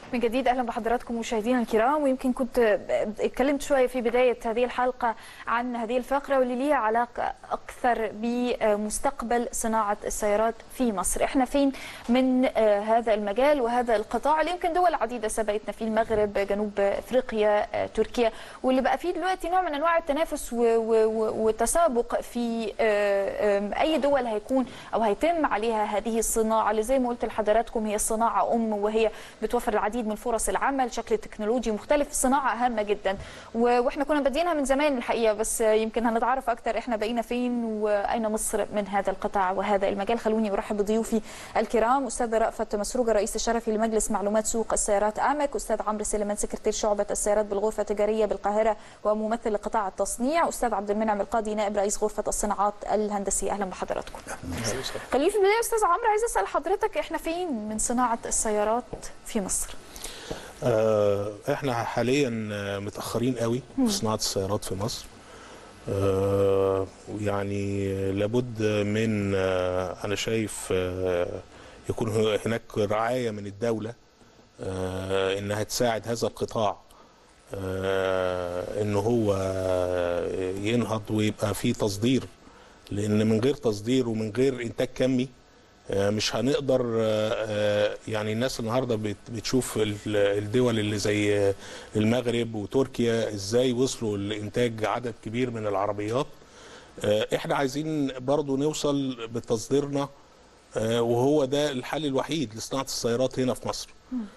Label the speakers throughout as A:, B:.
A: من جديد اهلا بحضراتكم مشاهدينا الكرام ويمكن كنت اتكلمت شويه في بدايه هذه الحلقه عن هذه الفقره واللي ليها علاقه اكثر بمستقبل صناعه السيارات في مصر، احنا فين من هذا المجال وهذا القطاع اللي يمكن دول عديده سبقتنا فيه المغرب، جنوب افريقيا، تركيا واللي بقى فيه دلوقتي نوع من انواع التنافس والتسابق في اي دول هيكون او هيتم عليها هذه الصناعه اللي زي ما قلت لحضراتكم هي الصناعه ام وهي بتوفر العديد من فرص العمل شكل تكنولوجي مختلف صناعه هامه جدا واحنا كنا بادئينها من زمان الحقيقه بس يمكن هنتعرف اكثر احنا بقينا فين واين مصر من هذا القطاع وهذا المجال خلوني ارحب بضيوفي الكرام استاذ رأفت مسروقه رئيس الشرفي لمجلس معلومات سوق السيارات امك استاذ عمرو سليمان سكرتير شعبه السيارات بالغرفه التجاريه بالقاهره وممثل لقطاع التصنيع استاذ عبد المنعم القاضي نائب رئيس غرفه الصناعات الهندسيه اهلا بحضراتكم خليني في البدايه استاذ عمرو عايز اسال حضرتك احنا فين من صناعه السيارات في مصر
B: آه احنا حاليا متاخرين قوي في صناعه السيارات في مصر آه يعني لابد من آه انا شايف آه يكون هناك رعايه من الدوله آه انها تساعد هذا القطاع آه ان هو ينهض ويبقى فيه تصدير لان من غير تصدير ومن غير انتاج كمي مش هنقدر يعني الناس النهارده بتشوف الدول اللي زي المغرب وتركيا ازاي وصلوا لانتاج عدد كبير من العربيات احنا عايزين برضو نوصل بتصديرنا وهو ده الحل الوحيد لصناعه السيارات هنا في مصر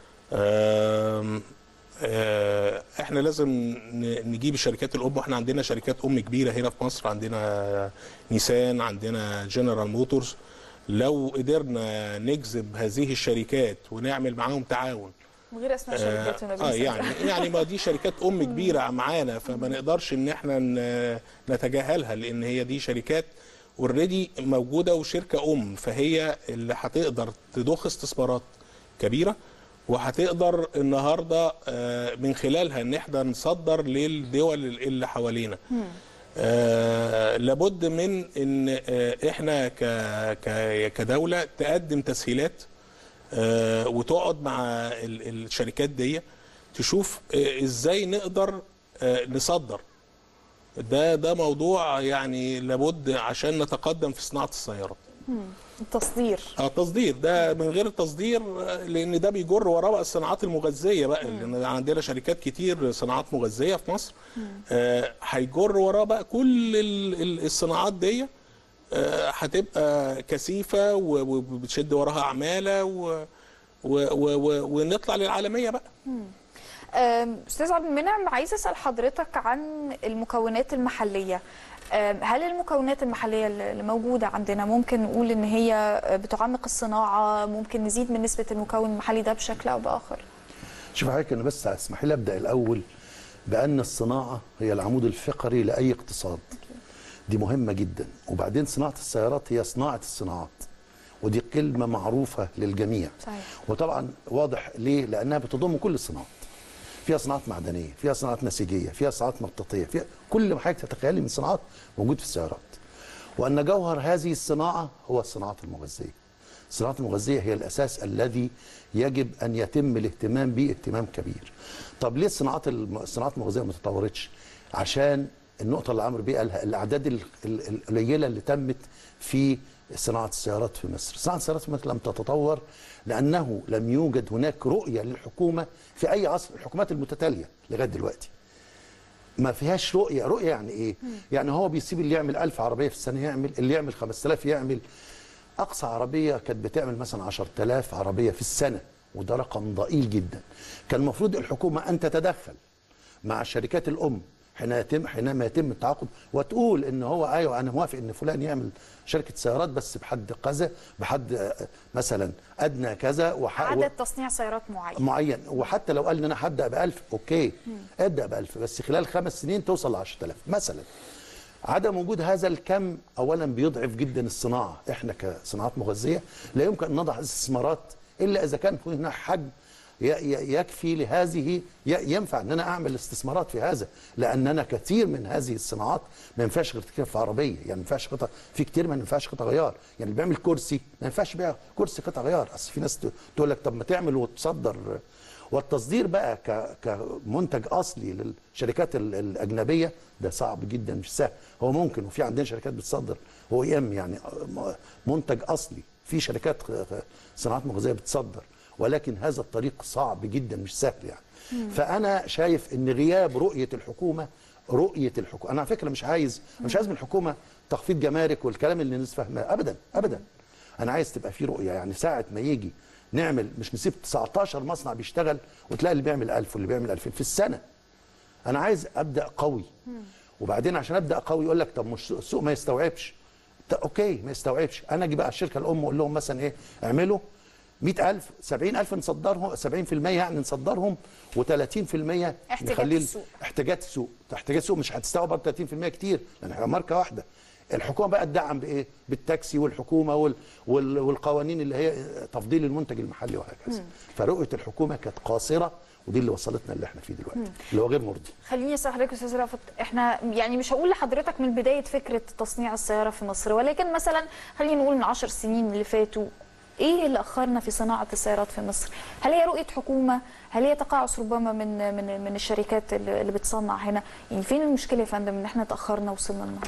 B: احنا لازم نجيب الشركات الام واحنا عندنا شركات ام كبيره هنا في مصر عندنا نيسان عندنا جنرال موتورز لو قدرنا نجذب هذه الشركات ونعمل معاهم تعاون
A: من غير اسماء شركات
B: اه, آه يعني يعني ما دي شركات ام كبيره معانا فما نقدرش ان احنا نتجاهلها لان هي دي شركات اوريدي موجوده وشركه ام فهي اللي هتقدر تضخ استثمارات كبيره وهتقدر النهارده من خلالها ان احنا نصدر للدول اللي حوالينا آه لابد من ان آه احنا ك ك كدوله تقدم تسهيلات آه وتقعد مع الشركات دي تشوف آه ازاي نقدر آه نصدر ده ده موضوع يعني لابد عشان نتقدم في صناعه السيارات
A: التصدير
B: اه التصدير ده من غير التصدير لان ده بيجر وراه بقى الصناعات المغذيه بقى لان عندنا شركات كتير صناعات مغذيه في مصر آه هيجر وراه بقى كل الصناعات دي آه هتبقى كثيفه وبتشد وراها عماله و و و ونطلع للعالميه بقى
A: استاذ عبد المنعم عايز اسال حضرتك عن المكونات المحليه هل المكونات المحليه اللي موجوده عندنا ممكن نقول ان هي بتعمق الصناعه ممكن نزيد من نسبه المكون المحلي ده بشكل او باخر
C: شوف حضرتك انا بس اسمحي لي ابدا الاول بان الصناعه هي العمود الفقري لاي اقتصاد دي مهمه جدا وبعدين صناعه السيارات هي صناعه الصناعات ودي كلمه معروفه للجميع
A: صحيح.
C: وطبعا واضح ليه لانها بتضم كل الصناعات فيها صناعات معدنيه فيها صناعات نسيجيه فيها صناعات مطاطيه فيها كل ما حضرتك تتخيلي من صناعات موجود في السيارات وان جوهر هذه الصناعه هو الصناعات المغذيه الصناعات المغذيه هي الاساس الذي يجب ان يتم الاهتمام به اهتمام كبير طب ليه الصناعات الصناعات المغذيه ما تطورتش عشان النقطه اللي عمرو بيه قالها الاعداد القليله اللي تمت في صناعه السيارات في مصر صناعه السيارات في مصر لم تتطور لانه لم يوجد هناك رؤيه للحكومه في اي عصر الحكومات المتتاليه لغايه دلوقتي ما فيهاش رؤيه رؤيه يعني ايه مم. يعني هو بيسيب اللي يعمل 1000 عربيه في السنه يعمل اللي يعمل 5000 يعمل اقصى عربيه كانت بتعمل مثلا 10000 عربيه في السنه وده رقم ضئيل جدا كان المفروض الحكومه ان تتدخل مع الشركات الام حين يتم حينما يتم التعاقد وتقول ان هو ايوه انا موافق ان فلان يعمل شركه سيارات بس بحد كذا بحد مثلا ادنى كذا
A: وح... عدد تصنيع سيارات معين
C: معين وحتى لو قال ان انا هبدا ب 1000 اوكي مم. ابدا ب 1000 بس خلال خمس سنين توصل ل 10000 مثلا عدم وجود هذا الكم اولا بيضعف جدا الصناعه احنا كصناعات مغذيه لا يمكن ان نضع استثمارات الا اذا كان هناك حجم يكفي لهذه ينفع ان انا اعمل استثمارات في هذا لاننا كثير من هذه الصناعات ما ينفعش غير تركيب في عربيه يعني ما ينفعش قطع في كتير ما ينفعش قطع غيار يعني اللي بيعمل كرسي ما ينفعش بيع كرسي قطع غيار اصل في ناس تقول لك طب ما تعمل وتصدر والتصدير بقى ك- كمنتج اصلي للشركات ال- الاجنبيه ده صعب جدا مش سهل هو ممكن وفي عندنا شركات بتصدر هو ام يعني م- منتج اصلي في شركات خ- خ- صناعات مغذيه بتصدر ولكن هذا الطريق صعب جدا مش سهل يعني فانا شايف ان غياب رؤيه الحكومه رؤيه الحكومه انا على فكره مش عايز مش عايز من الحكومه تخفيض جمارك والكلام اللي الناس فاهماه ابدا ابدا انا عايز تبقى في رؤيه يعني ساعه ما يجي نعمل مش نسيب 19 مصنع بيشتغل وتلاقي اللي بيعمل 1000 واللي بيعمل 2000 في السنه انا عايز ابدا قوي وبعدين عشان ابدا قوي يقول لك طب مش السوق ما يستوعبش طب اوكي ما يستوعبش انا اجي بقى الشركه الام اقول لهم مثلا ايه اعملوا 100000 70000 نصدرهم 70% يعني نصدرهم و30%
A: احتياجات
C: نخليه
A: السوق.
C: احتياجات السوق احتياجات السوق مش هتستوعب برضه 30% كتير لان احنا ماركه واحده الحكومه بقى تدعم بايه بالتاكسي والحكومه وال وال والقوانين اللي هي تفضيل المنتج المحلي وهكذا فرؤيه الحكومه كانت قاصره ودي اللي وصلتنا اللي احنا فيه دلوقتي اللي هو غير مرضي
A: خليني اسال حضرتك استاذ رافت احنا يعني مش هقول لحضرتك من بدايه فكره تصنيع السياره في مصر ولكن مثلا خلينا نقول من 10 سنين اللي فاتوا ايه اللي اخرنا في صناعه السيارات في مصر؟ هل هي رؤيه حكومه؟ هل هي تقاعس ربما من من من الشركات اللي اللي بتصنع هنا؟ يعني فين المشكله يا فندم ان احنا تاخرنا وصلنا النهارده؟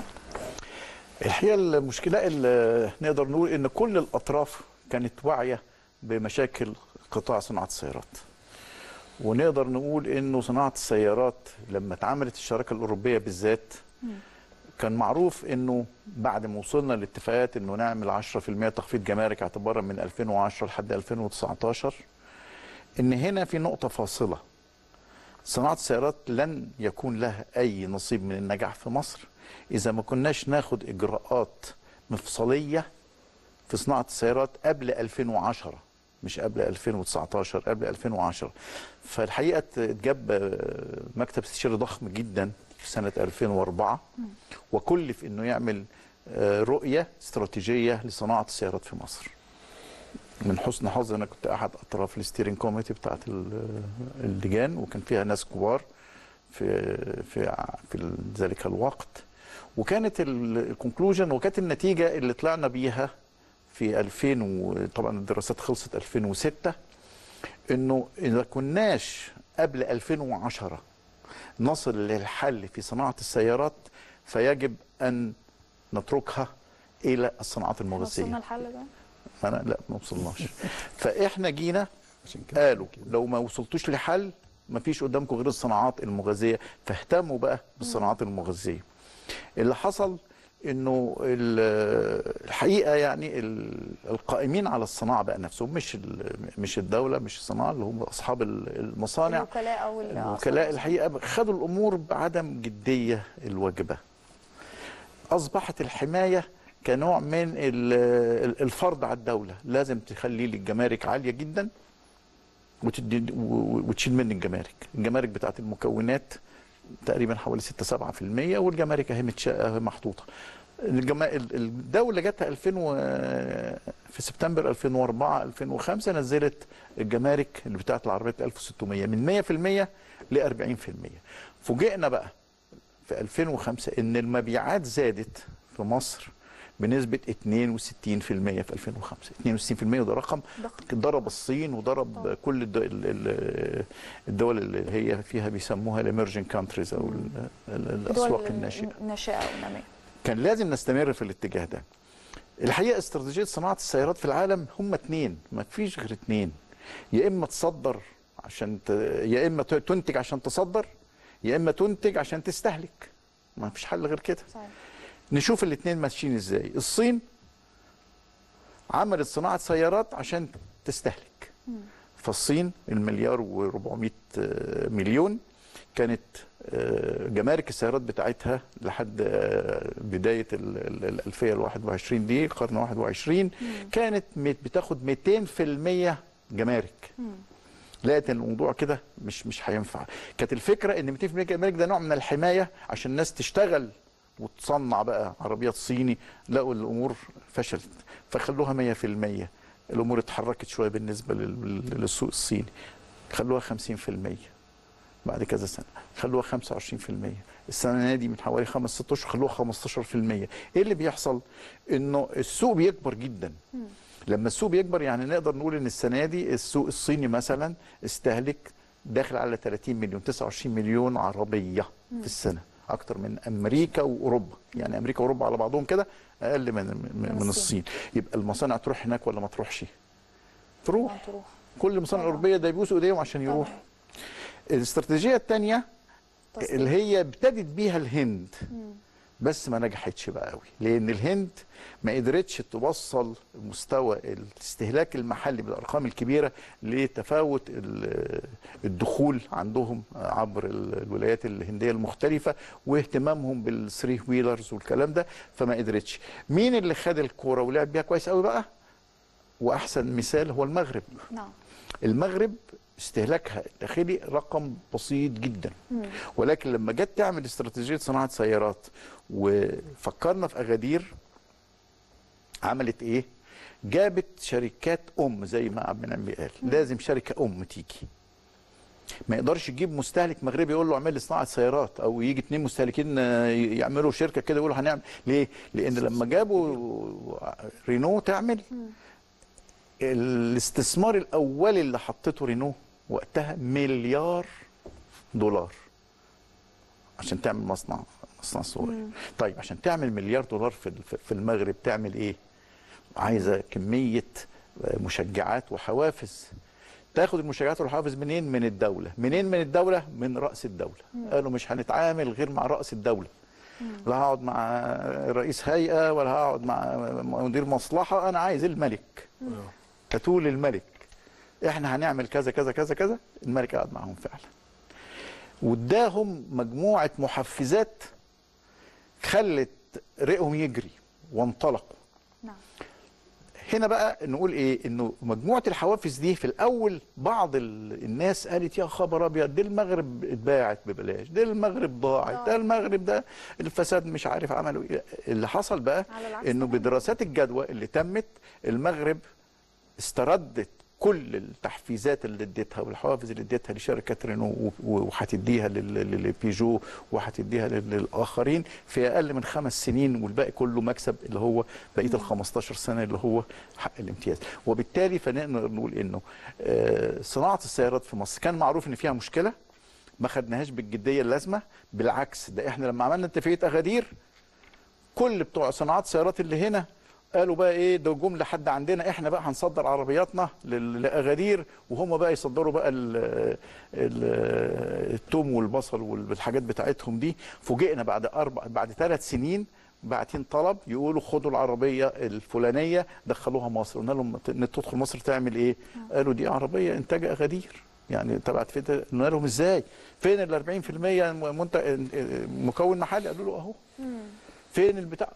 D: الحقيقه المشكله اللي نقدر نقول ان كل الاطراف كانت واعيه بمشاكل قطاع صناعه السيارات ونقدر نقول انه صناعه السيارات لما اتعملت الشراكه الاوروبيه بالذات كان معروف انه بعد ما وصلنا لاتفاقات انه نعمل 10% تخفيض جمارك اعتبارا من 2010 لحد 2019 ان هنا في نقطه فاصله صناعه السيارات لن يكون لها اي نصيب من النجاح في مصر اذا ما كناش ناخد اجراءات مفصليه في صناعه السيارات قبل 2010 مش قبل 2019 قبل 2010 فالحقيقه اتجاب آه، مكتب استشاري ضخم جدا في سنه 2004 وكلف انه يعمل آه، رؤيه استراتيجيه لصناعه السيارات في مصر من حسن حظي انا كنت احد اطراف الستيرنج كوميتي بتاعت ال- اللجان وكان فيها ناس كبار في في في ذلك الوقت وكانت الكونكلوجن وكانت النتيجه اللي طلعنا بيها في 2000 وطبعا الدراسات خلصت 2006 انه اذا كناش قبل 2010 نصل للحل في صناعه السيارات فيجب ان نتركها الى الصناعات
A: وصلنا
D: المغذيه
A: الحل ده؟
D: انا لا ما وصلناش فاحنا جينا
C: عشان كده
D: قالوا لو ما وصلتوش لحل ما فيش قدامكم غير الصناعات المغذيه فاهتموا بقى بالصناعات المغذيه اللي حصل انه ال- الحقيقه يعني ال- القائمين على الصناعه بقى نفسهم مش ال- مش الدوله مش الصناعه اللي هم اصحاب ال- المصانع
A: الوكلاء او ال-
D: الوكلاء الحقيقه خدوا الامور بعدم جديه الواجبه اصبحت الحمايه كنوع من ال- ال- الفرض على الدوله لازم تخلي لي الجمارك عاليه جدا وتدي و- وتشيل مني الجمارك الجمارك بتاعت المكونات تقريبا حوالي 6 7% والجمارك اهي متشا- محطوطه الجما... ال- الدوله جت 2000 و... في سبتمبر 2004 2005 نزلت الجمارك اللي بتاعت العربيات 1600 من 100% ل 40% فوجئنا بقى في 2005 ان المبيعات زادت في مصر بنسبه 62% في 2005 62% ده رقم
A: ضخم.
D: ضرب الصين وضرب
A: طبعا.
D: كل الد- ال- ال- الدول اللي هي فيها بيسموها الاميرجنج كانتريز او ال- ال- الاسواق
A: دول
D: الناشئه
A: الناشئه والناميه
D: كان لازم نستمر في الاتجاه ده الحقيقه استراتيجيه صناعه السيارات في العالم هم اتنين ما فيش غير اتنين يا اما تصدر عشان ت... يا اما ت- تنتج عشان تصدر يا اما تنتج عشان تستهلك ما فيش حل غير كده
A: صحيح
D: نشوف الاثنين ماشيين ازاي الصين عملت صناعه سيارات عشان تستهلك فالصين المليار و400 مليون كانت آه، جمارك السيارات بتاعتها لحد آه، بدايه ال- ال- الالفيه ال 21 دي القرن 21 كانت مت- بتاخد 200% جمارك لقيت إن الموضوع كده مش مش هينفع كانت الفكره ان 200% جمارك ده نوع من الحمايه عشان الناس تشتغل وتصنع بقى عربيات صيني لقوا الامور فشلت فخلوها 100% الامور اتحركت شويه بالنسبه لل- للسوق الصيني خلوها 50% بعد كذا سنه خلوها 25% السنه دي من حوالي خمس ست اشهر خلوها 15% ايه اللي بيحصل انه السوق بيكبر جدا لما السوق بيكبر يعني نقدر نقول ان السنه دي السوق الصيني مثلا استهلك داخل على 30 مليون 29 مليون عربيه في السنه اكتر من امريكا واوروبا يعني امريكا واوروبا على بعضهم كده اقل من من, من الصين يبقى المصانع تروح هناك ولا ما تروحش تروح
A: تروح
D: كل المصانع
A: طبعاً.
D: الاوروبيه ده يبوسوا ايديهم عشان يروح
A: طبعاً.
D: الاستراتيجيه الثانيه
A: تصدير.
D: اللي هي ابتدت بيها الهند بس ما نجحتش بقى قوي لان الهند ما قدرتش توصل مستوى الاستهلاك المحلي بالارقام الكبيره لتفاوت ال- الدخول عندهم عبر ال- الولايات الهنديه المختلفه واهتمامهم بالثري ويلرز والكلام ده فما قدرتش مين اللي خد الكوره ولعب بيها كويس قوي بقى واحسن مثال هو المغرب
A: نعم
D: المغرب استهلاكها الداخلي رقم بسيط جدا ولكن لما جت تعمل استراتيجيه صناعه سيارات وفكرنا في اغادير عملت ايه؟ جابت شركات ام زي ما عبد المنعم قال لازم شركه ام تيجي ما يقدرش يجيب مستهلك مغربي يقول له اعمل لي صناعه سيارات او يجي اتنين مستهلكين آه، يعملوا شركه كده يقولوا هنعمل ليه؟ لان لما جابوا رينو تعمل الاستثمار الاولي اللي حطته رينو وقتها مليار دولار عشان تعمل مصنع مصنع صغير طيب عشان تعمل مليار دولار في في المغرب تعمل ايه عايزه كميه مشجعات وحوافز تاخد المشجعات والحوافز منين من الدوله منين من الدوله من راس الدوله قالوا مش هنتعامل غير مع راس الدوله لا هقعد مع رئيس هيئه ولا هقعد مع مدير مصلحه انا عايز الملك تتول الملك احنا هنعمل كذا كذا كذا كذا الملك قعد معاهم فعلا واداهم مجموعه محفزات خلت رئهم يجري وانطلقوا
A: نعم
D: هنا بقى نقول ايه انه مجموعه الحوافز دي في الاول بعض ال- الناس قالت يا خبر ابيض دي المغرب اتباعت ببلاش دي المغرب ضاعت ده المغرب ده الفساد مش عارف عملوا ايه اللي حصل بقى
A: على العكس
D: انه
A: تماماً.
D: بدراسات الجدوى اللي تمت المغرب استردت كل التحفيزات اللي اديتها والحوافز اللي اديتها لشركه رينو و- وهتديها لل- لل- للبيجو وهتديها لل- للاخرين في اقل من خمس سنين والباقي كله مكسب اللي هو بقيه ال 15 سنه اللي هو حق الامتياز وبالتالي فنقدر نقول انه آه، صناعه السيارات في مصر كان معروف ان فيها مشكله ما خدناهاش بالجديه اللازمه بالعكس ده احنا لما عملنا اتفاقيه اغادير كل بتوع صناعات السيارات اللي هنا قالوا بقى ايه ده جم لحد عندنا احنا بقى هنصدر عربياتنا لل- لاغادير وهم بقى يصدروا بقى ال ال التوم والبصل والحاجات بتاعتهم دي فوجئنا بعد اربع بعد ثلاث سنين باعتين طلب يقولوا خدوا العربيه الفلانيه دخلوها مصر قلنا لهم ت- تدخل مصر تعمل ايه؟ قالوا دي عربيه انتاج اغادير يعني تبعت فين قلنا لهم ازاي؟ فين ال 40% منتج مكون محلي؟ قالوا له اهو فين البتاع؟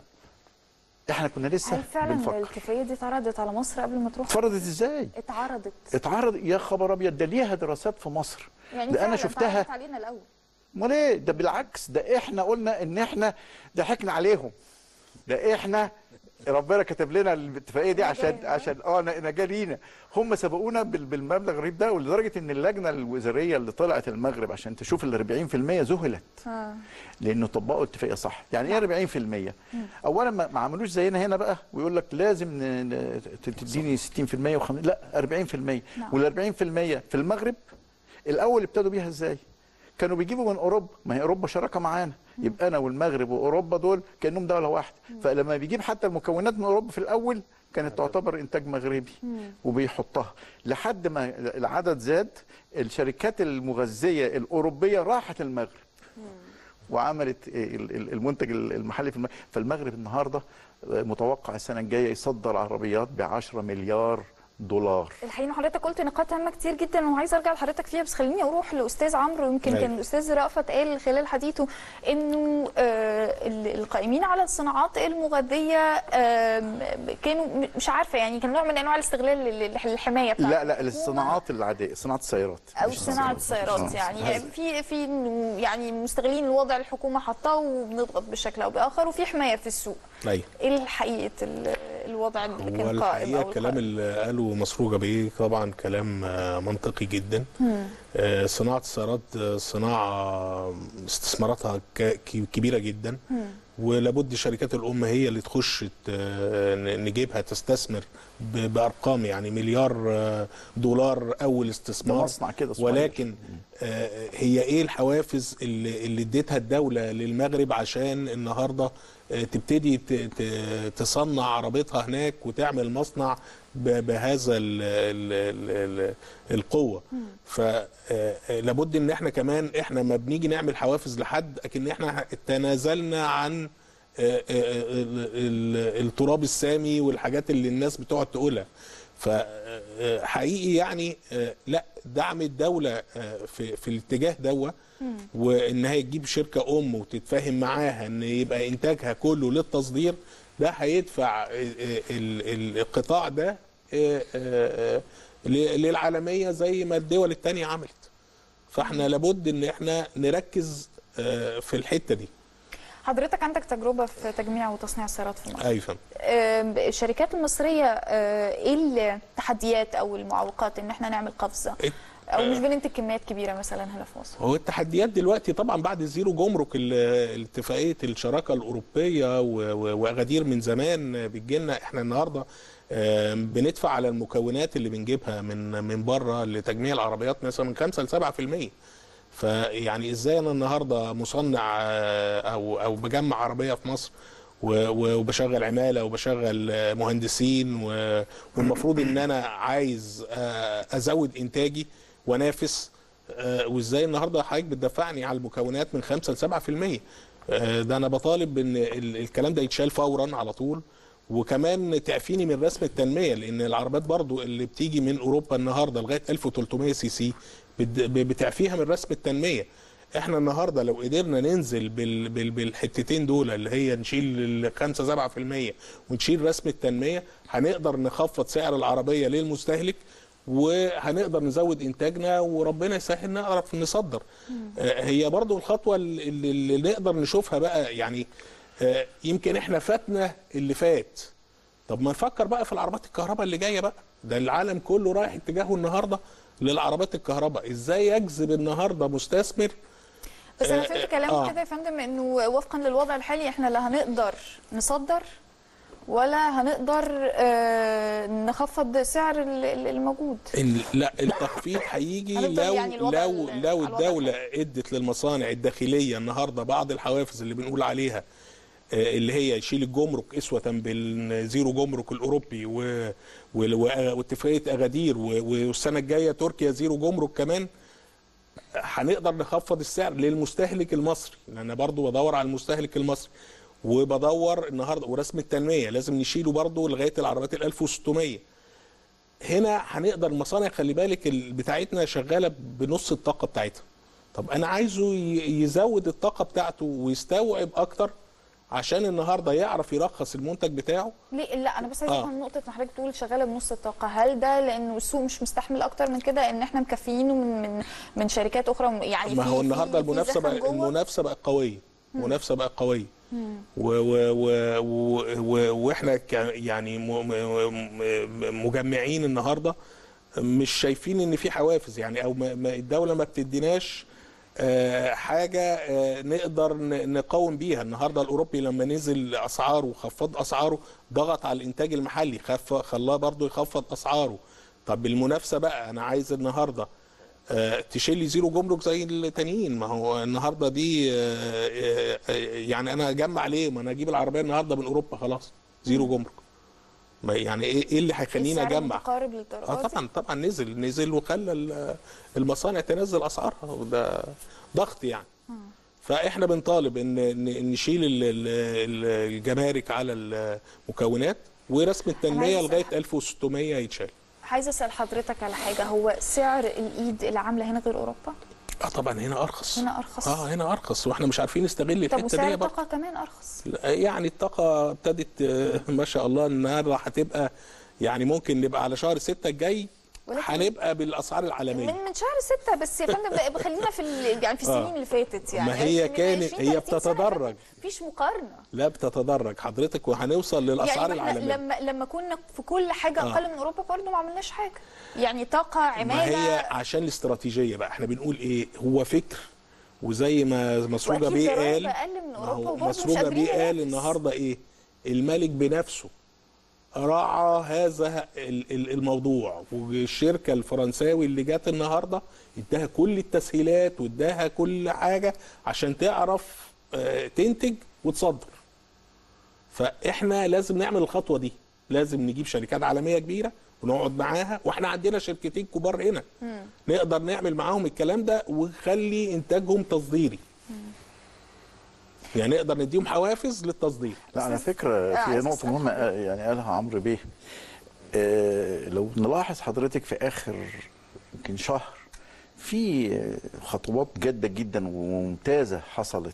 D: احنا كنا لسه
A: هل فعلا
D: بنفكر
A: الاتفاقيه دي اتعرضت على مصر قبل ما تروح؟
D: اتفرضت ازاي؟
A: اتعرضت
D: اتعرض يا خبر ابيض ده ليها دراسات في مصر
A: يعني
D: ده
A: فعلا
D: انا شفتها
A: اتعرضت علينا الاول
D: امال ايه ده بالعكس ده احنا قلنا ان احنا ضحكنا عليهم ده احنا ربنا كتب لنا الاتفاقيه دي عشان
A: نجاة.
D: عشان اه نجاه لينا هم سبقونا بال- بالمبلغ الرهيب ده ولدرجه ان اللجنه الوزاريه اللي طلعت المغرب عشان تشوف ال 40% ذهلت
A: ها.
D: لانه طبقوا اتفاقيه صح يعني ايه 40% اولا ما ما عملوش زينا هنا بقى ويقول لك لازم ن- ن- تديني 60% وخم... لا 40% وال 40% في المغرب الاول ابتدوا بيها ازاي كانوا بيجيبوا من اوروبا ما هي اوروبا شراكه معانا يبقى انا والمغرب واوروبا دول كانهم دوله واحده فلما بيجيب حتى المكونات من اوروبا في الاول كانت تعتبر انتاج مغربي وبيحطها لحد ما العدد زاد الشركات المغذيه الاوروبيه راحت المغرب وعملت ال- ال- المنتج المحلي في المغرب فالمغرب النهارده متوقع السنه الجايه يصدر عربيات ب 10 مليار دولار
A: الحقيقه حضرتك قلت نقاط هامه كتير جدا وعايزه ارجع لحضرتك فيها بس خليني اروح لاستاذ عمرو يمكن
B: أيوة.
A: كان الاستاذ رأفت قال خلال حديثه انه آه، ال- القائمين على الصناعات المغذيه آم، كانوا م- مش عارفه يعني كان نوع من انواع الاستغلال لل- للحمايه بتاعت
D: لا لا
A: الحكومة.
D: الصناعات العاديه صناعه السيارات
A: او
D: مش
A: صناعه السيارات
D: آه.
A: يعني في في يعني مستغلين الوضع الحكومه حطاه وبنضغط بشكل او باخر وفي حمايه في السوق
B: ايوه
A: ايه حقيقه ال- الوضع اللي
B: هو
A: كان قائم
B: الحقيقه
A: او
B: الكلام
A: القائم؟
B: اللي قاله مسروقه بيه طبعا كلام آه، منطقي جدا آه، صناعه السيارات آه، صناعه استثماراتها ك- ك- كبيره جدا ولابد شركات الام هي اللي تخش ت- ن- نجيبها تستثمر ب- بارقام يعني مليار آه، دولار اول
D: ده
B: استثمار
D: مصنع كده صغير.
B: ولكن آه، هي ايه الحوافز اللي اللي اديتها الدوله للمغرب عشان النهارده آه، تبتدي ت- ت- تصنع عربيتها هناك وتعمل مصنع ب- بهذا ال ال ال ال القوه فلابد ان احنا كمان احنا ما بنيجي نعمل حوافز لحد اكن احنا تنازلنا عن آه، آه، ال- ال- التراب السامي والحاجات اللي الناس بتقعد تقولها فحقيقي يعني آه، لا دعم الدولة آه، في في الاتجاه دوا وانها تجيب شركة ام وتتفاهم معاها ان يبقى انتاجها كله للتصدير ده هيدفع آه، آه، ال- القطاع ده آه، آه، آه، ل- للعالمية زي ما الدول التانية عملت فاحنا لابد ان احنا نركز آه، في الحتة دي
A: حضرتك عندك تجربه في تجميع وتصنيع السيارات في مصر
B: ايوه فندم.
A: آم، الشركات المصريه آه، ايه التحديات او المعوقات ان احنا نعمل قفزه او مش بننتج كميات كبيره مثلا هنا في مصر
B: هو التحديات دلوقتي طبعا بعد الزيرو جمرك ال- اتفاقيه الشراكه الاوروبيه و- و- واغادير من زمان بتجيلنا احنا النهارده آم، بندفع على المكونات اللي بنجيبها من من بره لتجميع العربيات مثلا من 5 ل 7% فيعني ازاي انا النهارده مصنع آه، او او بجمع عربيه في مصر و- و- وبشغل عماله وبشغل آه، مهندسين و- والمفروض ان انا عايز آه، ازود انتاجي وانافس آه، وازاي النهارده حضرتك بتدفعني على المكونات من 5 ل 7% آه، ده انا بطالب ان ال- الكلام ده يتشال فورا على طول وكمان تعفيني من رسم التنميه لان العربيات برضو اللي بتيجي من اوروبا النهارده لغايه 1300 سي سي بت- بتعفيها من رسم التنميه احنا النهارده لو قدرنا ننزل بال بال بالحتتين دول اللي هي نشيل ال 5 7% ونشيل رسم التنميه هنقدر نخفض سعر العربيه للمستهلك وهنقدر نزود انتاجنا وربنا يسهل نعرف نصدر آه، هي برضو الخطوه اللي, اللي نقدر نشوفها بقى يعني آه، يمكن احنا فاتنا اللي فات طب ما نفكر بقى في العربات الكهرباء اللي جايه بقى ده العالم كله رايح اتجاهه النهارده للعربات الكهرباء ازاي يجذب النهارده مستثمر
A: بس انا
B: آه،
A: فهمت
B: آه،
A: كلامك
B: آه.
A: كده يا فندم انه وفقا للوضع الحالي احنا لا هنقدر نصدر ولا هنقدر آه، نخفض سعر ال- ال- الموجود
B: ال- لا التخفيض هيجي
A: هنفضل
B: لو
A: يعني الوضع
B: لو
A: ال-
B: لو
A: على الوضع
B: الدوله ادت للمصانع الداخليه النهارده بعض الحوافز اللي بنقول عليها آه، اللي هي يشيل الجمرك اسوه بالزيرو جمرك الاوروبي و- و- و- واتفاقيه اغادير و- والسنه الجايه تركيا زيرو جمرك كمان هنقدر نخفض السعر للمستهلك المصري لان انا برضو بدور على المستهلك المصري وبدور النهارده ورسم التنميه لازم نشيله برضو لغايه العربيات ال 1600 هنا هنقدر المصانع خلي بالك ال- بتاعتنا شغاله بنص الطاقه بتاعتها طب انا عايزه ي- يزود الطاقه بتاعته ويستوعب اكتر عشان النهارده يعرف يرخص المنتج بتاعه
A: ليه لا انا بس عايزه
B: آه.
A: افهم نقطه ان حضرتك تقول شغاله بنص الطاقه هل ده لانه السوق مش مستحمل اكتر من كده ان احنا مكفيينه من من من شركات اخرى يعني
B: ما
A: في-
B: هو
A: في-
B: النهارده
A: في
B: المنافسه
A: زخم
B: بقى
A: جوه؟
B: المنافسه بقت قويه المنافسه بقت قويه و و و و و واحنا ك- يعني م- م- م- مجمعين النهارده مش شايفين ان في حوافز يعني او ما ما- الدوله ما بتديناش آه، حاجه آه، نقدر ن- نقاوم بيها النهارده الاوروبي لما نزل اسعاره وخفض اسعاره ضغط على الانتاج المحلي خف خلاه برضه يخفض اسعاره طب المنافسه بقى انا عايز النهارده آه، تشيل لي زيرو جمرك زي التانيين ما هو النهارده دي آه، آه، آه، يعني انا اجمع ليه ما انا اجيب العربيه النهارده من اوروبا خلاص زيرو جمرك ما يعني ايه ايه اللي هيخليني
A: السعر
B: اجمع
A: متقارب للدرجه
B: اه
A: دي؟
B: طبعا طبعا نزل نزل وخلى ال- المصانع تنزل اسعارها وده ضغط يعني فاحنا بنطالب ان إن نشيل ال- ال- ال- الجمارك على المكونات ورسم التنميه
A: عايزة
B: لغايه
A: أسأل-
B: 1600 يتشال
A: عايزه اسال حضرتك على حاجه هو سعر الايد اللي عامله هنا غير اوروبا
B: اه طبعا هنا ارخص
A: هنا ارخص
B: اه هنا ارخص واحنا مش عارفين نستغل
A: طب
B: الحته
A: وسعر
B: دي برضه
A: الطاقه كمان ارخص
B: يعني الطاقه ابتدت آه، ما شاء الله النهارده هتبقى يعني ممكن نبقى على شهر ستة الجاي
A: ولكن-
B: هنبقى بالاسعار العالميه
A: من من شهر ستة بس يا فندم بقى خلينا في ال- يعني في السنين اللي فاتت يعني
B: ما هي
A: عشرين-
B: كانت-
A: عشرين،
B: هي
A: 30 سنة
B: بتتدرج.
A: مفيش مقارنه
B: لا بتتدرج حضرتك وهنوصل للاسعار
A: يعني ما احنا
B: العالميه
A: لما لما كنا في كل حاجه
B: آه.
A: اقل من اوروبا برضه ما عملناش حاجه يعني طاقه
B: ما
A: عماله
B: هي عشان الاستراتيجيه بقى احنا بنقول ايه هو فكر وزي ما مسروجه
A: وأكيد
B: بيه
A: ضرائب
B: قال
A: أقل من
B: ما
A: أوروبا
B: هو
A: وبرضه مش
B: مسروجه
A: قادرين
B: بيه قال
A: ننافس.
B: النهارده ايه الملك بنفسه راعى هذا ال- ال- الموضوع والشركه الفرنساوي اللي جت النهارده اداها كل التسهيلات واداها كل حاجه عشان تعرف آه، تنتج وتصدر فاحنا لازم نعمل الخطوه دي لازم نجيب شركات عالميه كبيره ونقعد معاها واحنا عندنا شركتين كبار هنا نقدر نعمل معاهم الكلام ده ونخلي انتاجهم تصديري يعني نقدر نديهم حوافز للتصدير
D: لا على
A: بس-
D: فكره
A: آه،
D: في
A: عايز
D: نقطه
A: أسأل
D: مهمه
A: حضرتك.
D: آه، يعني قالها عمرو بيه آه، لو نلاحظ حضرتك في اخر يمكن شهر في آه، خطوات جاده جدا وممتازه حصلت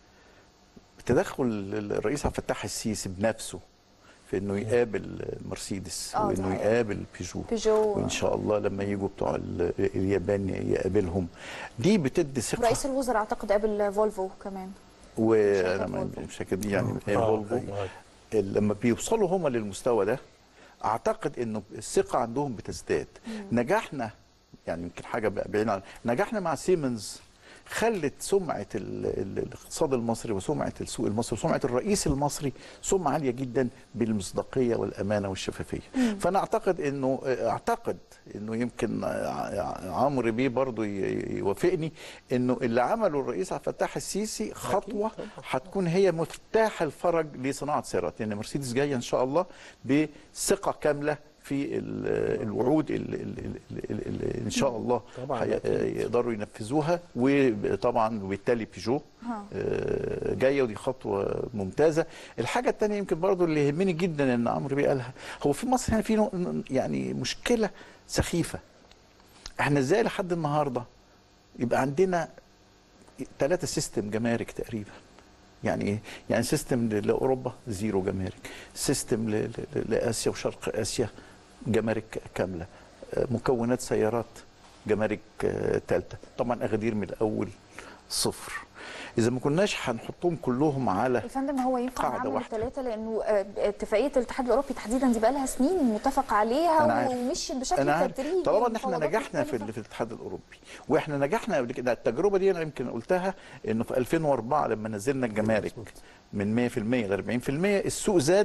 D: تدخل الرئيس عبد الفتاح السيسي بنفسه في انه يقابل مرسيدس
A: آه، ده
D: وانه
A: حقيقي.
D: يقابل بيجو
A: بيجو.
D: وان شاء الله لما يجوا بتوع ال- اليابان يقابلهم دي بتدي ثقه
A: رئيس الوزراء اعتقد قبل فولفو كمان
D: وانا
A: شركة
D: ما-
A: فولفو.
D: مش فاكر دي يعني هي
B: آه،
D: فولفو
B: أيوة.
D: لما بيوصلوا هم للمستوى ده اعتقد انه الثقه عندهم بتزداد نجاحنا يعني يمكن حاجه بقى بعيدة عن نجاحنا مع سيمنز خلت سمعه ال ال الاقتصاد المصري وسمعه السوق المصري وسمعه الرئيس المصري سمعه عاليه جدا بالمصداقيه والامانه والشفافيه فانا اعتقد انه اعتقد انه يمكن ع- عمرو بيه برضو ي- يوافقني انه اللي عمله الرئيس عبد الفتاح السيسي خطوه هتكون هي مفتاح الفرج لصناعه السيارات لان مرسيدس جايه ان شاء الله بثقه كامله في ال- الوعود اللي ان شاء الله
B: طبعاً،
D: هي-
B: أكيد.
D: يقدروا ينفذوها وطبعا وبالتالي بيجو
A: ها.
D: آه، جايه ودي خطوه ممتازه الحاجه الثانيه يمكن برضو اللي يهمني جدا ان عمرو بيه قالها هو في مصر هنا في نوع- يعني مشكله سخيفه احنا ازاي لحد النهارده يبقى عندنا ثلاثة سيستم جمارك تقريبا يعني ايه؟ يعني سيستم ل- لاوروبا زيرو جمارك، سيستم ل- ل- لاسيا وشرق اسيا جمارك كامله، آه، مكونات سيارات جمارك ثالثه، طبعا اغادير من الاول صفر. اذا ما كناش هنحطهم كلهم على
A: يا فندم هو ينفع
D: قاعدة
A: نعمل
D: واحدة.
A: الثلاثه لانه آه، اتفاقيه الاتحاد الاوروبي تحديدا دي بقى لها سنين متفق عليها
D: أنا عارف.
A: ومشيت بشكل
D: انا عارف
A: تدريجي
D: طالما ان احنا
A: المفاوضات
D: نجحنا في,
A: مختلفة.
D: ال- في الاتحاد الاوروبي واحنا نجحنا قبل كده التجربه دي انا يمكن قلتها انه في 2004 لما نزلنا الجمارك من 100% ل 40% السوق زاد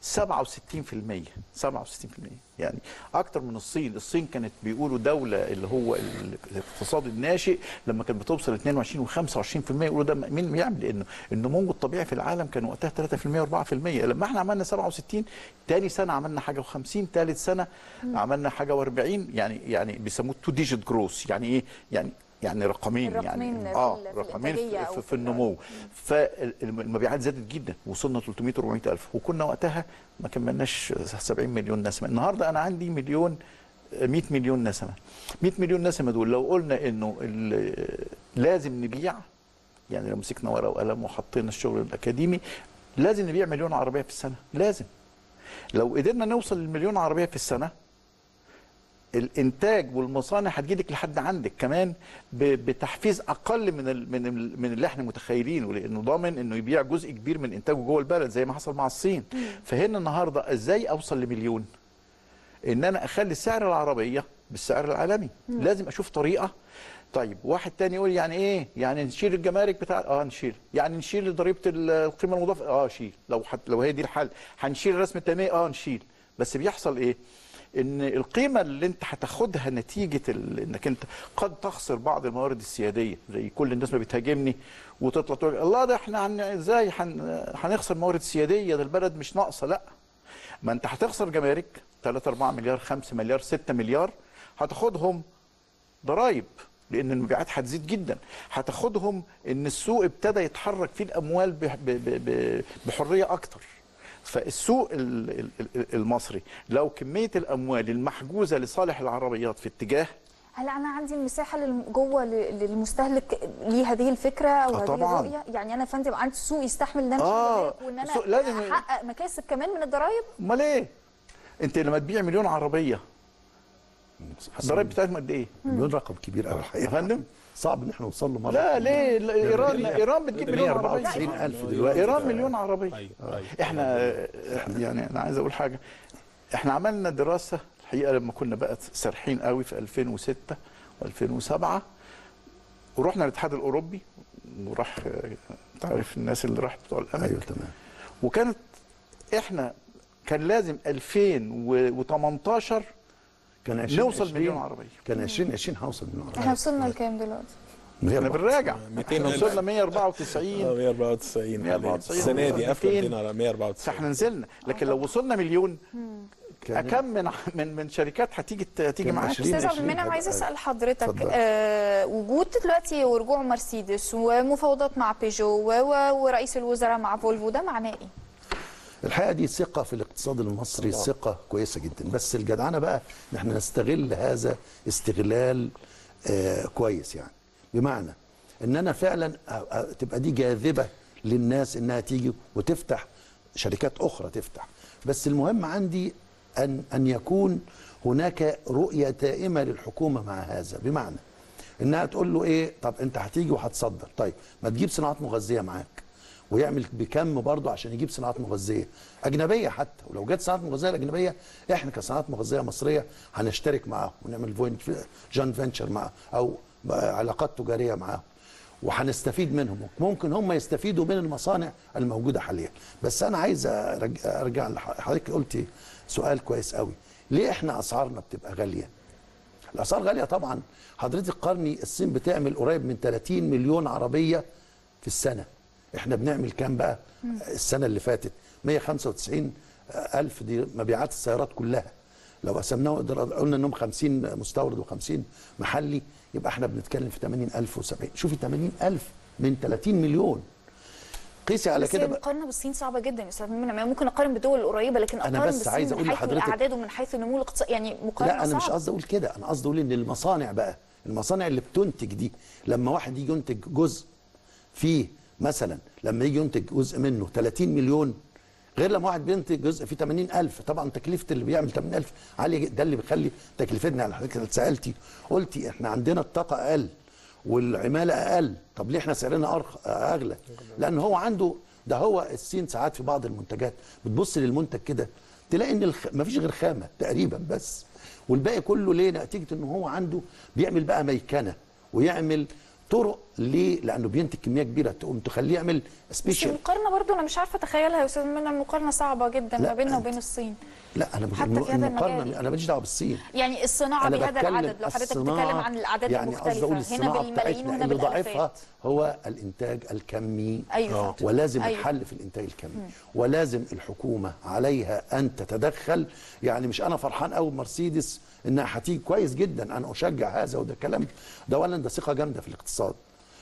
D: 67% 67% يعني اكتر من الصين الصين كانت بيقولوا دوله اللي هو ال- الاقتصاد الناشئ لما كانت بتوصل 22 و25% يقولوا ده مين يعمل لانه النمو الطبيعي في العالم كان وقتها 3% و4% لما احنا عملنا 67 تاني سنه عملنا حاجه و50 ثالث سنه عملنا حاجه و40 يعني يعني بيسموه تو ديجيت جروس يعني ايه يعني يعني رقمين
A: الرقمين
D: يعني
A: في
D: اه
A: ال- في
D: رقمين
A: الإنتاجية
D: في,
A: أو
D: في,
A: في
D: في النمو فالمبيعات زادت جدا وصلنا 300 400 الف وكنا وقتها ما كملناش 70 مليون نسمه النهارده انا عندي مليون 100 مليون نسمه 100 مليون نسمه دول لو قلنا انه ال- لازم نبيع يعني لو مسكنا ورقه وقلم وحطينا الشغل الاكاديمي لازم نبيع مليون عربيه في السنه لازم لو قدرنا نوصل للمليون عربيه في السنه الانتاج والمصانع هتجيلك لحد عندك كمان ب- بتحفيز اقل من ال من ال من اللي احنا متخيلينه لانه ضامن انه يبيع جزء كبير من انتاجه جوه البلد زي ما حصل مع الصين فهنا النهارده ازاي اوصل لمليون ان انا اخلي سعر العربيه بالسعر العالمي لازم اشوف طريقه طيب واحد تاني يقول يعني ايه يعني نشيل الجمارك بتاع اه نشيل يعني نشيل ضريبه ال- القيمه المضافه اه شيل لو حت لو هي دي الحل هنشيل رسم التنميه اه نشيل بس بيحصل ايه ان القيمه اللي انت هتاخدها نتيجه ال... انك انت قد تخسر بعض الموارد السياديه زي كل الناس ما بتهاجمني وتطلع تقول الله ده احنا هن... ازاي هن... هنخسر موارد سياديه ده البلد مش ناقصه لا ما انت هتخسر جمارك 3 4 مليار 5 مليار 6 مليار هتاخدهم ضرائب لان المبيعات هتزيد جدا هتاخدهم ان السوق ابتدى يتحرك فيه الاموال ب- ب- ب- ب- بحريه اكتر فالسوق ال- ال- ال- المصري لو كميه الاموال المحجوزه لصالح العربيات في اتجاه
A: هل انا عندي المساحه للم- جوه ل- للمستهلك لهذه الفكره او
D: آه
A: هذه
D: طبعاً.
A: الرؤيه يعني انا يا فندم عندي سوق يستحمل ده مش
D: آه،
A: الجمارك، وان انا
D: السوق لازم-
A: احقق مكاسب كمان من الضرائب
D: امال ايه انت لما تبيع مليون عربيه الضرايب بتاعتهم قد ايه
C: مليون رقم كبير قوي الحقيقه
D: يا فندم
C: صعب ان احنا نوصل له مره
D: لا ليه لا، ايران ايران بتجيب مليون عربيه
C: 194 الف دلوقتي
D: ايران مليون عربيه
B: ايوه ايوه
D: احنا يعني انا عايز اقول حاجه احنا عملنا دراسه الحقيقه لما كنا بقى سارحين قوي في 2006 و2007 ورحنا الاتحاد الاوروبي وراح آه، انت عارف الناس اللي راحت بتوع الامن
C: ايوه تمام
D: وكانت احنا كان لازم 2018
C: كان 20
D: نوصل مليون عربيه
C: كان 2020 هوصل من
A: احنا
C: العربية.
A: وصلنا لكام دلوقتي؟
D: احنا بنراجع
B: 200
D: احنا
B: ألف.
D: وصلنا 194
B: 194
D: 194
B: السنه دي قفله
D: 200.
B: 200 على 194
D: فاحنا نزلنا لكن لو وصلنا مليون
C: كان-
D: كم من من من شركات هتيجي تيجي
C: كان
D: معاك
C: 20
A: استاذ عبد
C: 20
A: المنعم عايز
C: هيبقى-
A: اسال حضرتك
C: اتفضل.
A: آه وجود دلوقتي ورجوع مرسيدس ومفاوضات مع بيجو و- و- ورئيس الوزراء مع فولفو ده معناه ايه؟
C: الحقيقه دي ثقه في الاقتصاد المصري ثقه كويسه جدا بس الجدعنه بقى ان احنا نستغل هذا استغلال آه كويس يعني بمعنى ان انا فعلا أ- أ- تبقى دي جاذبه للناس انها تيجي وتفتح شركات اخرى تفتح بس المهم عندي ان ان يكون هناك رؤيه دائمه للحكومه مع هذا بمعنى انها تقول له ايه طب انت هتيجي وهتصدر طيب ما تجيب صناعات مغذيه معاك ويعمل بكم برضه عشان يجيب صناعات مغذيه اجنبيه حتى ولو جت صناعات مغذيه الاجنبيه احنا كصناعات مغذيه مصريه هنشترك معاهم ونعمل فوين- جون فينشر مع او علاقات تجاريه معاهم وهنستفيد منهم ممكن هم يستفيدوا من المصانع الموجوده حاليا بس انا عايز أرج- ارجع لح- حضرتك قلتي سؤال كويس قوي ليه احنا اسعارنا بتبقى غاليه الاسعار غاليه طبعا حضرتك قرني الصين بتعمل قريب من 30 مليون عربيه في السنه احنا بنعمل كام بقى السنه اللي فاتت 195 الف دي مبيعات السيارات كلها لو قسمناه قلنا انهم 50 مستورد و50 محلي يبقى احنا بنتكلم في 80 الف و70 شوفي 80 الف من 30 مليون قيسي على
A: بس
C: كده
A: هي
C: بقى
A: المقارنه بالصين صعبه جدا يا استاذ منعم يعني ممكن اقارن بالدول القريبه لكن
C: أنا
A: اقارن
C: بس
A: بالصين
C: عايز أقول
A: من حيث
C: لحضرتك-
A: الاعداد ومن حيث النمو الاقتصادي يعني مقارنه
C: لا انا مش
A: صعبة.
C: قصدي اقول كده انا قصدي اقول ان المصانع بقى المصانع اللي بتنتج دي لما واحد يجي ينتج جزء فيه مثلا لما يجي ينتج جزء منه 30 مليون غير لما واحد بينتج جزء فيه 80 ألف طبعا تكلفة اللي بيعمل 80 ألف عالية جدا ده اللي بيخلي تكلفتنا على حضرتك انت سألتي قلتي احنا عندنا الطاقة أقل والعمالة أقل طب ليه احنا سعرنا أرخ... أغلى لأن هو عنده ده هو الصين ساعات في بعض المنتجات بتبص للمنتج كده تلاقي ان الخ... مفيش غير خامة تقريبا بس والباقي كله ليه نتيجة ان هو عنده بيعمل بقى ميكنة ويعمل طرق ليه لانه بينتج كميه كبيره تقوم تخليه يعمل
A: بس
C: سبيشال
A: المقارنه برضو انا مش عارفه اتخيلها يا استاذ منعم مقارنه صعبه جدا
C: لا،
A: ما بيننا
C: أنت-
A: وبين الصين
C: لا انا مش
A: حتى في هذا
C: المقارنه
A: المجال.
C: انا ماليش دعوه بالصين
A: يعني الصناعه
C: انا
A: بهذا
C: بتكلم
A: العدد لو حضرتك
C: الصناعة
A: بتتكلم عن الاعداد
C: يعني قصدي اقول
A: المختلفه هنا
C: الصناعه
A: بالملايين
C: بتاعتنا
A: وهنا
C: اللي ضعفها
A: بالالافات
C: هو الانتاج الكمي
A: ايوه
B: آه.
A: فهمت.
C: ولازم
A: أيوة.
C: الحل في الانتاج الكمي ولازم الحكومه عليها ان تتدخل يعني مش انا فرحان قوي بمرسيدس انها هتيجي كويس جدا انا اشجع هذا وده كلام ده اولا ده ثقه جامده في الاقتصاد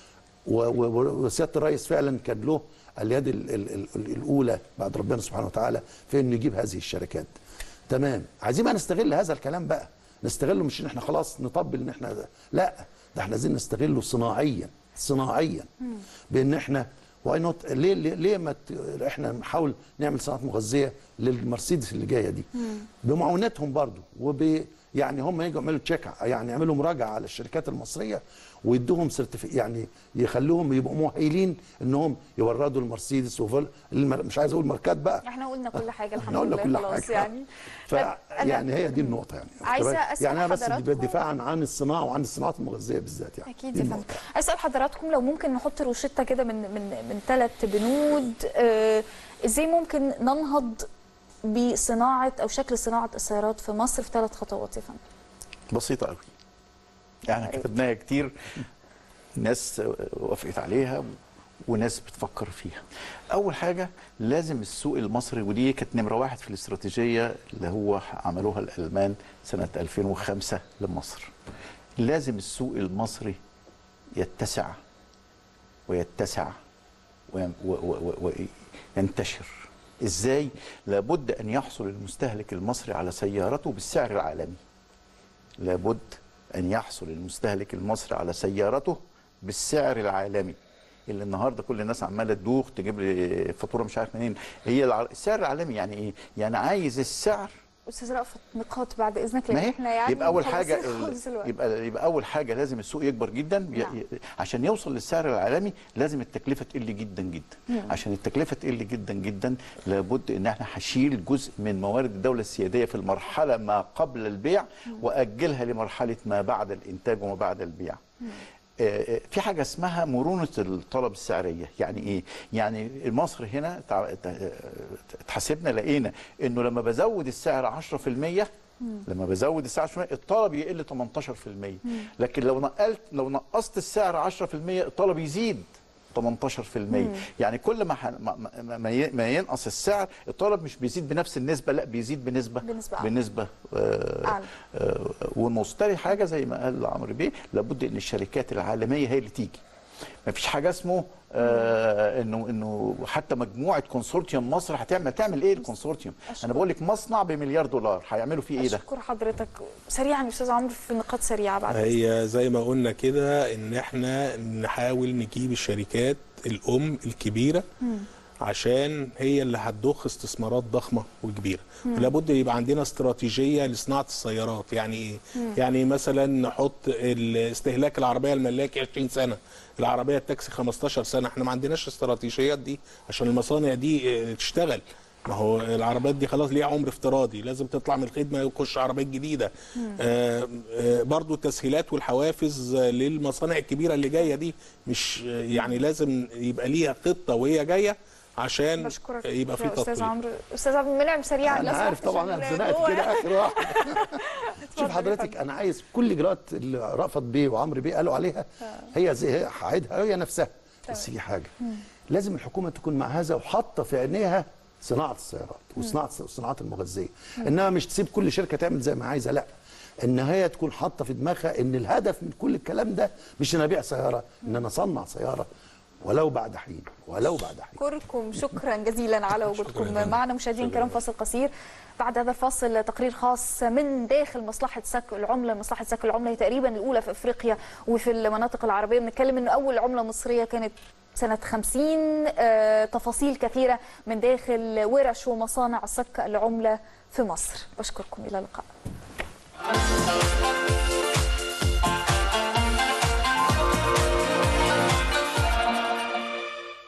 C: و- و- وسياده الرئيس فعلا كان له اليد ال ال ال الاولى بعد ربنا سبحانه وتعالى في انه يجيب هذه الشركات تمام عايزين بقى نستغل هذا الكلام بقى نستغله مش ان احنا خلاص نطبل ان احنا لا ده احنا عايزين نستغله صناعيا صناعيا بان احنا واي نوت ليه ليه, ليه ما ت- احنا نحاول نعمل صناعات مغذيه للمرسيدس اللي جايه دي بمعاونتهم برضو وب يعني هم يجوا يعملوا تشيك يعني يعملوا مراجعه على الشركات المصريه ويدوهم سيرتيفيك يعني يخلوهم يبقوا مؤهلين انهم يوردوا المرسيدس وفول المر... مش عايز اقول ماركات بقى
A: احنا قلنا كل حاجه الحمد
C: احنا قلنا
A: لله
C: كل
A: خلاص
C: حاجه
A: يعني
C: ف
A: طب أنا-
C: يعني هي دي النقطه يعني
A: عايزة أسأل
C: يعني انا بس
A: حضراتكم-
C: دفاعا عن الصناعه وعن الصناعات المغذيه بالذات يعني
A: اكيد
C: دي
A: يا
C: النقطة.
A: فندم اسال حضراتكم لو ممكن نحط روشته كده من من من ثلاث بنود آه، ازاي ممكن ننهض بصناعه او شكل صناعه السيارات في مصر في ثلاث خطوات يا فندم
D: بسيطة قوي يعني كتبناها كتير ناس وافقت عليها وناس بتفكر فيها أول حاجة لازم السوق المصري ودي كانت نمرة واحد في الاستراتيجية اللي هو عملوها الألمان سنة 2005 لمصر لازم السوق المصري يتسع ويتسع وين- و- و- و- وينتشر ازاي لابد ان يحصل المستهلك المصري على سيارته بالسعر العالمي لابد ان يحصل المستهلك المصري على سيارته بالسعر العالمي اللي النهارده كل الناس عماله تدوخ تجيب لي فاتوره مش عارف منين هي الع- السعر العالمي يعني ايه يعني عايز السعر
A: استاذ رأفت نقاط بعد اذنك
D: ما
A: لان
D: هي
A: احنا يعني
D: يبقى اول
A: مخلصين
D: حاجه ال-
A: خالص الوقت.
D: يبقى يبقى اول حاجه لازم السوق يكبر جدا ي-
A: نعم.
D: ي- عشان يوصل للسعر العالمي لازم التكلفه تقل جدا جدا عشان التكلفه تقل جدا جدا لابد ان احنا هشيل جزء من موارد الدوله السياديه في المرحله ما قبل البيع واجلها لمرحله ما بعد الانتاج وما بعد البيع آه، آه، في حاجه اسمها مرونه الطلب السعريه يعني ايه يعني مصر هنا تع- ت- اتحاسبنا لقينا انه لما بزود السعر 10% لما بزود السعر 10% الطلب يقل 18% لكن لو نقلت لو نقصت السعر 10% الطلب يزيد 18% يعني كل ما ح- ما- ما- ما ي- ما ينقص السعر الطلب مش بيزيد بنفس النسبه لا بيزيد بنسبه
A: بنسبة أعلى.
D: بنسبه آه
A: أعلى.
D: آه، والمشتري حاجه زي ما قال عمرو بيه لابد ان الشركات العالميه هي اللي تيجي ما فيش حاجه اسمه آه انه انه حتى مجموعه كونسورتيوم مصر هتعمل تعمل ايه الكونسورتيوم انا بقول لك مصنع بمليار دولار هيعملوا فيه ايه ده
A: اشكر حضرتك سريعا يا استاذ عمرو في نقاط سريعه بعد
B: هي زي ما قلنا كده ان احنا نحاول نجيب الشركات الام الكبيره عشان هي اللي هتضخ استثمارات ضخمه وكبيره لابد يبقى عندنا استراتيجيه لصناعه السيارات يعني ايه يعني مثلا نحط استهلاك العربيه الملاكي 20 سنه العربيه التاكسي 15 سنه احنا ما عندناش استراتيجيات دي عشان المصانع دي اه، تشتغل ما هو العربيات دي خلاص ليها عمر افتراضي لازم تطلع من الخدمه ويخش عربيات جديده آه آه برضو التسهيلات والحوافز آه، للمصانع الكبيره اللي جايه دي مش آه، يعني لازم يبقى ليها خطه وهي جايه عشان
A: بشكرك
B: يبقى في
A: يا استاذ
B: تطوير
A: عمرو استاذ عبد المنعم سريعا
C: انا
A: لو
C: عارف
A: سمحت
C: طبعا
A: عشان
C: انا اتزنقت
A: جوه.
C: كده اخر واحد شوف
A: اتفضل
C: حضرتك
A: يا
C: انا عايز كل اجراءات اللي رأفت بيه وعمرو بيه قالوا عليها هي زي هي هعيدها هي نفسها بس في حاجه لازم الحكومه تكون مع هذا وحاطه في عينيها صناعه السيارات وصناعه الصناعات المغذيه انها مش تسيب كل شركه تعمل زي ما عايزه لا ان هي تكون حاطه في دماغها ان الهدف من كل الكلام ده مش ان ابيع سياره ان انا اصنع سياره ولو بعد حين ولو بعد حين
A: أشكركم شكرا جزيلا على
B: شكراً
A: وجودكم
B: يا فندم.
A: معنا مشاهدينا الكرام فاصل قصير بعد هذا الفاصل تقرير خاص من داخل مصلحة سك العملة مصلحة سك العملة هي تقريبا الأولى في أفريقيا وفي المناطق العربية بنتكلم أنه أول عملة مصرية كانت سنة 50 آه، تفاصيل كثيرة من داخل ورش ومصانع سك العملة في مصر بشكركم إلى اللقاء